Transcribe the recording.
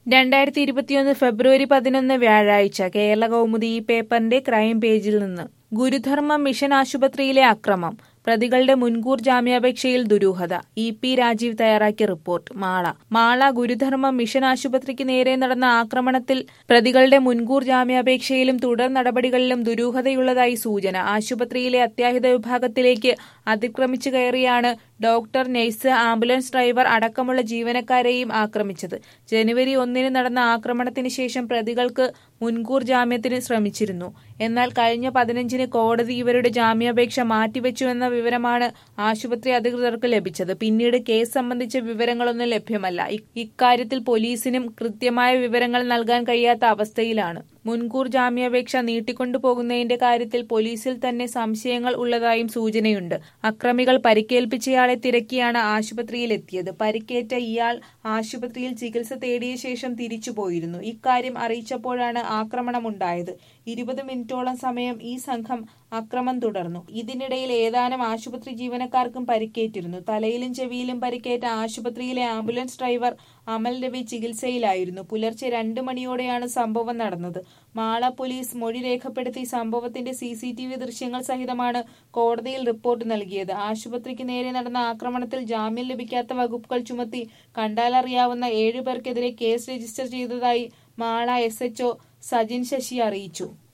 രണ്ടായിരത്തി ഇരുപത്തിയൊന്ന് ഫെബ്രുവരി പതിനൊന്ന് വ്യാഴാഴ്ച കേരള കൗമുദി ഈ പേപ്പറിന്റെ ക്രൈം പേജിൽ നിന്ന് ഗുരുധർമ്മ മിഷൻ ആശുപത്രിയിലെ അക്രമം പ്രതികളുടെ മുൻകൂർ ജാമ്യാപേക്ഷയിൽ ദുരൂഹത ഇ പി രാജീവ് തയ്യാറാക്കിയ റിപ്പോർട്ട് മാള മാള ഗുരുധർമ്മ മിഷൻ ആശുപത്രിക്ക് നേരെ നടന്ന ആക്രമണത്തിൽ പ്രതികളുടെ മുൻകൂർ ജാമ്യാപേക്ഷയിലും തുടർ നടപടികളിലും ദുരൂഹതയുള്ളതായി സൂചന ആശുപത്രിയിലെ അത്യാഹിത വിഭാഗത്തിലേക്ക് അതിക്രമിച്ചു കയറിയാണ് ഡോക്ടർ നഴ്സ് ആംബുലൻസ് ഡ്രൈവർ അടക്കമുള്ള ജീവനക്കാരെയും ആക്രമിച്ചത് ജനുവരി ഒന്നിന് നടന്ന ആക്രമണത്തിന് ശേഷം പ്രതികൾക്ക് മുൻകൂർ ജാമ്യത്തിന് ശ്രമിച്ചിരുന്നു എന്നാൽ കഴിഞ്ഞ പതിനഞ്ചിന് കോടതി ഇവരുടെ ജാമ്യാപേക്ഷ മാറ്റിവെച്ചുവെന്ന വിവരമാണ് ആശുപത്രി അധികൃതർക്ക് ലഭിച്ചത് പിന്നീട് കേസ് സംബന്ധിച്ച വിവരങ്ങളൊന്നും ലഭ്യമല്ല ഇ- ഇക്കാര്യത്തിൽ പോലീസിനും കൃത്യമായ വിവരങ്ങൾ നൽകാൻ കഴിയാത്ത അവസ്ഥയിലാണ് മുൻകൂർ ജാമ്യാപേക്ഷ നീട്ടിക്കൊണ്ടുപോകുന്നതിന്റെ കാര്യത്തിൽ പോലീസിൽ തന്നെ സംശയങ്ങൾ ഉള്ളതായും സൂചനയുണ്ട് അക്രമികൾ പരിക്കേൽപ്പിച്ചയാളെ തിരക്കിയാണ് ആശുപത്രിയിലെത്തിയത് പരിക്കേറ്റ ഇയാൾ ആശുപത്രിയിൽ ചികിത്സ തേടിയ ശേഷം തിരിച്ചുപോയിരുന്നു ഇക്കാര്യം അറിയിച്ചപ്പോഴാണ് ആക്രമണമുണ്ടായത് ഇരുപത് മിനിറ്റോളം സമയം ഈ സംഘം അക്രമം തുടർന്നു ഇതിനിടയിൽ ഏതാനും ആശുപത്രി ജീവനക്കാർക്കും പരിക്കേറ്റിരുന്നു തലയിലും ചെവിയിലും പരിക്കേറ്റ ആശുപത്രിയിലെ ആംബുലൻസ് ഡ്രൈവർ അമൽ രവി ചികിത്സയിലായിരുന്നു പുലർച്ചെ രണ്ടു മണിയോടെയാണ് സംഭവം നടന്നത് മാള പോലീസ് മൊഴി രേഖപ്പെടുത്തി സംഭവത്തിന്റെ സി സി ടി വി ദൃശ്യങ്ങൾ സഹിതമാണ് കോടതിയിൽ റിപ്പോർട്ട് നൽകിയത് ആശുപത്രിക്ക് നേരെ നടന്ന ആക്രമണത്തിൽ ജാമ്യം ലഭിക്കാത്ത വകുപ്പുകൾ ചുമത്തി കണ്ടാലറിയാവുന്ന ഏഴുപേർക്കെതിരെ കേസ് രജിസ്റ്റർ ചെയ്തതായി മാള എസ് എച്ച്ഒ സജിൻ ശശി അറിയിച്ചു